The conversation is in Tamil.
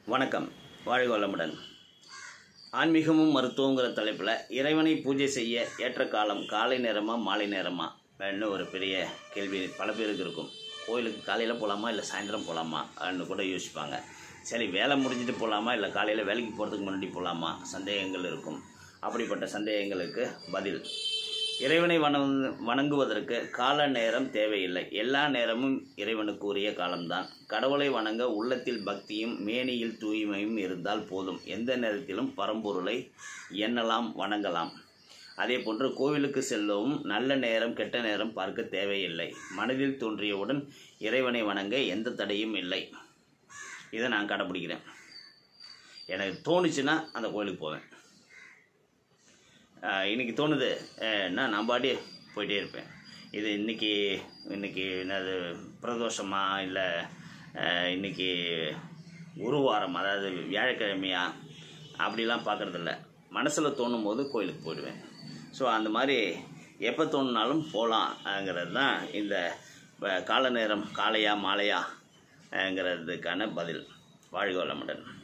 வணக்கம் வாழ்க வளமுடன் ஆன்மீகமும் மருத்துவங்கிற தலைப்பில் இறைவனை பூஜை செய்ய ஏற்ற காலம் காலை நேரமா மாலை நேரமா ன்னு ஒரு பெரிய கேள்வி பல பேருக்கு இருக்கும் கோயிலுக்கு காலையில் போகலாமா இல்லை சாயந்தரம் போகலாமா அப்படின்னு கூட யோசிப்பாங்க சரி வேலை முடிஞ்சிட்டு போகலாமா இல்லை காலையில் வேலைக்கு போகிறதுக்கு முன்னாடி போகலாமா சந்தேகங்கள் இருக்கும் அப்படிப்பட்ட சந்தேகங்களுக்கு பதில் இறைவனை வணங்கு வணங்குவதற்கு கால நேரம் தேவையில்லை எல்லா நேரமும் இறைவனுக்கு உரிய காலம்தான் கடவுளை வணங்க உள்ளத்தில் பக்தியும் மேனியில் தூய்மையும் இருந்தால் போதும் எந்த நேரத்திலும் பரம்பொருளை எண்ணலாம் வணங்கலாம் அதே போன்று கோவிலுக்கு செல்லவும் நல்ல நேரம் கெட்ட நேரம் பார்க்க தேவையில்லை மனதில் தோன்றியவுடன் இறைவனை வணங்க எந்த தடையும் இல்லை இதை நான் கடைப்பிடிக்கிறேன் எனக்கு தோணுச்சுன்னா அந்த கோயிலுக்கு போவேன் ஆஹ் இன்னைக்கு தோணுது என்ன நான் பாடி போயிட்டே இருப்பேன் இது இன்னைக்கு இன்னைக்கு என்னது பிரதோஷமா இல்லை இன்னைக்கு குருவாரம் அதாவது வியாழக்கிழமையா அப்படிலாம் பார்க்குறதில்ல மனசில் தோணும் போது கோயிலுக்கு போயிடுவேன் ஸோ அந்த மாதிரி எப்போ தோணுனாலும் போகலாங்கிறது தான் இந்த அஹ், கால நேரம் காலையா மாலையாங்கிறதுக்கான பதில் வாழ்க வளமுடன்